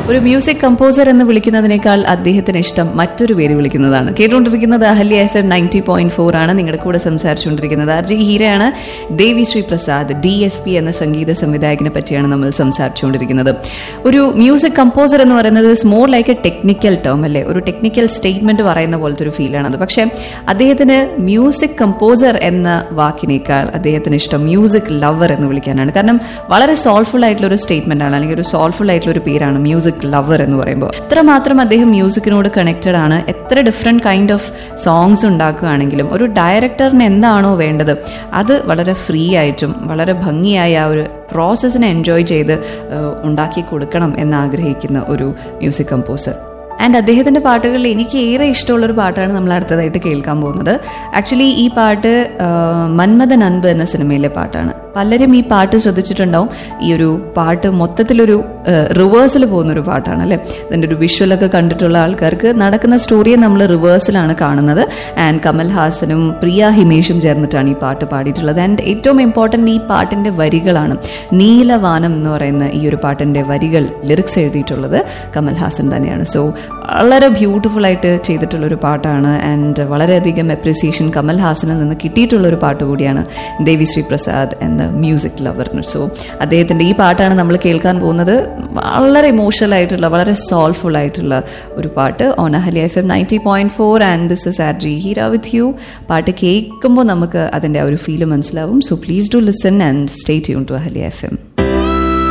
ഒരു music composer എന്ന് വിളിക്കുന്നതിനേക്കാൾ അദ്ദേഹത്തിന് ഇഷ്ടം മറ്റൊരു പേര് വിളിക്കുന്നതാണ് കേട്ടുകൊണ്ടിരിക്കുന്നത് Ahalya FM M ninety point ഫോർ ആണ് നിങ്ങളുടെ കൂടെ സംസാരിച്ചുകൊണ്ടിരിക്കുന്നത് ആർ ജി ഹീരയാണ് Devi Shri Prasad D S P എന്ന സംഗീത സംവിധായകനെ പറ്റിയാണ് നമ്മൾ സംസാരിച്ചുകൊണ്ടിരിക്കുന്നത് ഒരു മ്യൂസിക് കമ്പോസർ എന്ന് പറയുന്നത് more like a technical term അല്ലേ ഒരു ടെക്നിക്കൽ സ്റ്റേറ്റ്മെന്റ് പറയുന്ന പോലത്തെ ഒരു ഫീലാണ് അത് പക്ഷേ അദ്ദേഹത്തിന് മ്യൂസിക് കമ്പോസർ എന്ന വാക്കിനേക്കാൾ അദ്ദേഹത്തിന് ഇഷ്ടം മ്യൂസിക് ലവർ എന്ന് വിളിക്കാനാണ് കാരണം വളരെ സോൾഫുൾ ആയിട്ടുള്ള ഒരു സ്റ്റേറ്റ്മെന്റ് ആണ് അല്ലെങ്കിൽ ഒരു സോൾഫുൾ ആയിട്ടുള്ള ഒരു പേരാണ് മ്യൂസിക് ലവർ എന്ന് പറയുമ്പോൾ എത്രമാത്രം അദ്ദേഹം മ്യൂസിക്കിനോട് കണക്റ്റഡ് ആണ് എത്ര ഡിഫറെന്റ് കൈൻഡ് ഓഫ് സോങ്സ് ഉണ്ടാക്കുകയാണെങ്കിലും ഒരു ഡയറക്ടറിന് എന്താണോ വേണ്ടത് അത് വളരെ ഫ്രീ ആയിട്ടും വളരെ ഭംഗിയായ ആ ഒരു പ്രോസസ്സിനെ എൻജോയ് ചെയ്ത് ഏഹ്, ഉണ്ടാക്കി കൊടുക്കണം എന്ന് ആഗ്രഹിക്കുന്ന ഒരു മ്യൂസിക് കമ്പോസർ ആൻഡ് അദ്ദേഹത്തിന്റെ പാട്ടുകളിൽ എനിക്ക് ഏറെ ഇഷ്ടമുള്ള ഒരു പാട്ടാണ് നമ്മൾ അടുത്തതായിട്ട് കേൾക്കാൻ പോകുന്നത് ആക്ച്വലി ഈ പാട്ട് ആ, മന്മഥൻ അൻപ് എന്ന സിനിമയിലെ പാട്ടാണ് പലരും ഈ പാട്ട് ശ്രദ്ധിച്ചിട്ടുണ്ടാവും ഈ ഒരു പാട്ട് മൊത്തത്തിലൊരു റിവേഴ്സിൽ പോകുന്ന ഒരു പാട്ടാണ് അല്ലെ ഇതിന്റെ ഒരു വിഷ്വലൊക്കെ കണ്ടിട്ടുള്ള ആൾക്കാർക്ക് നടക്കുന്ന സ്റ്റോറിയെ നമ്മൾ റിവേഴ്സിലാണ് കാണുന്നത് ആൻഡ് കമൽ ഹാസനും പ്രിയ ഹിമേഷും ചേർന്നിട്ടാണ് ഈ പാട്ട് പാടിയിട്ടുള്ളത് ആൻഡ് ഏറ്റവും ഇമ്പോർട്ടൻ്റ് ഈ പാട്ടിന്റെ വരികളാണ് നീലവാനം എന്ന് പറയുന്ന ഈ ഒരു പാട്ടിന്റെ വരികൾ ലിറിക്സ് എഴുതിയിട്ടുള്ളത് കമൽ ഹാസൻ തന്നെയാണ് സോ വളരെ ബ്യൂട്ടിഫുൾ ആയിട്ട് ചെയ്തിട്ടുള്ള ഒരു പാട്ടാണ് ആൻഡ് വളരെയധികം അപ്രിസിയേഷൻ കമൽ ഹാസനിൽ നിന്ന് കിട്ടിയിട്ടുള്ള ഒരു പാട്ട് കൂടിയാണ് ദേവി ശ്രീ പ്രസാദ് എന്ന മ്യൂസിക് ലവറിന് സോ അദ്ദേഹത്തിന്റെ ഈ പാട്ടാണ് നമ്മൾ കേൾക്കാൻ പോകുന്നത് വളരെ ഇമോഷണൽ ആയിട്ടുള്ള വളരെ സോൾഫുൾ ആയിട്ടുള്ള ഒരു പാട്ട് on Ahalia F M ninety point four and this is R J Heera with you പാട്ട് കേൾക്കുമ്പോൾ നമുക്ക് അതിന്റെ ആ ഒരു ഫീല് മനസ്സിലാവും so please do listen and stay tune to Ahalia F M